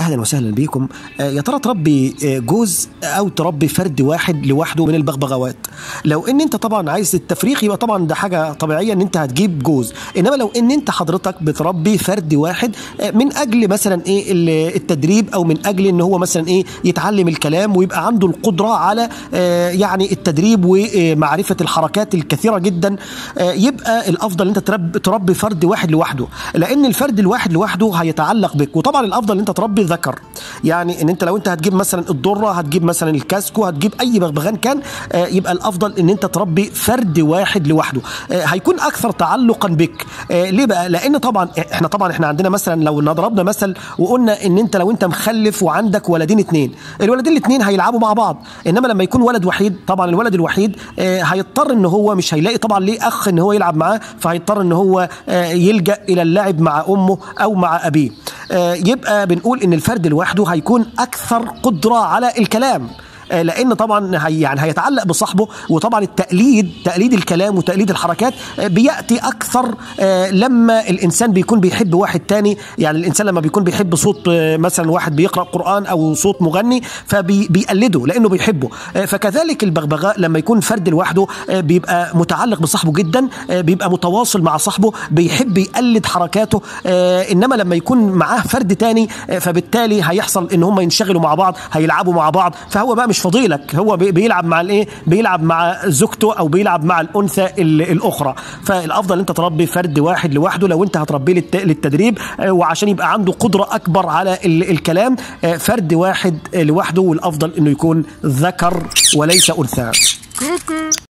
اهلا وسهلا بيكم آه، يا ترى تربي آه، جوز او تربي فرد واحد لوحده من البغبغاوات لو ان انت طبعا عايز التفريق يبقى طبعا ده حاجه طبيعيه ان انت هتجيب جوز انما لو ان انت حضرتك بتربي فرد واحد آه، من اجل مثلا ايه ال- التدريب او من اجل ان هو مثلا ايه يتعلم الكلام ويبقى عنده القدره على آه، يعني التدريب ومعرفه الحركات الكثيره جدا آه، يبقى الافضل ان انت تربي, تربي فرد واحد لوحده لان الفرد الواحد لوحده هيتعلق بك وطبعا الافضل ان انت تربي ذكر يعني ان انت لو انت هتجيب مثلا الضره هتجيب مثلا الكاسكو هتجيب اي بغبغان كان آه، يبقى الافضل ان انت تربي فرد واحد لوحده آه، هيكون اكثر تعلقا بك آه، ليه بقى لان طبعا احنا طبعا احنا عندنا مثلا لو ضربنا مثل وقلنا ان انت لو انت مخلف وعندك ولدين اتنين الولدين الاتنين هيلعبوا مع بعض انما لما يكون ولد وحيد طبعا الولد الوحيد آه، هيضطر ان هو مش هيلاقي طبعا ليه اخ ان هو يلعب معاه فهيضطر ان هو آه، يلجا الى اللعب مع امه او مع ابيه آه، يبقى بنقول ان الفرد لوحده هيكون اكثر قدره على الكلام آه، لان طبعا هي يعني هيتعلق بصاحبه وطبعا التقليد تقليد الكلام وتقليد الحركات آه، بياتي اكثر آه، لما الانسان بيكون بيحب واحد تاني يعني الانسان لما بيكون بيحب صوت آه، مثلا واحد بيقرا قران او صوت مغني فبيقلده لانه بيحبه آه، فكذلك البغبغاء لما يكون فرد لوحده آه، بيبقى متعلق بصاحبه جدا آه، بيبقى متواصل مع صاحبه بيحب يقلد حركاته آه، انما لما يكون معاه فرد تاني آه، فبالتالي هيحصل ان هم ينشغلوا مع بعض هيلعبوا مع بعض فهو بقى مش فضيلك هو بي- بيلعب مع الايه بيلعب مع زوجته او بيلعب مع الانثى ال- الاخرى فالافضل انت تربي فرد واحد لوحده لو انت هتربيه للت- للتدريب آه، وعشان يبقى عنده قدره اكبر على ال- الكلام آه، فرد واحد آه، لوحده والافضل انه يكون ذكر وليس انثى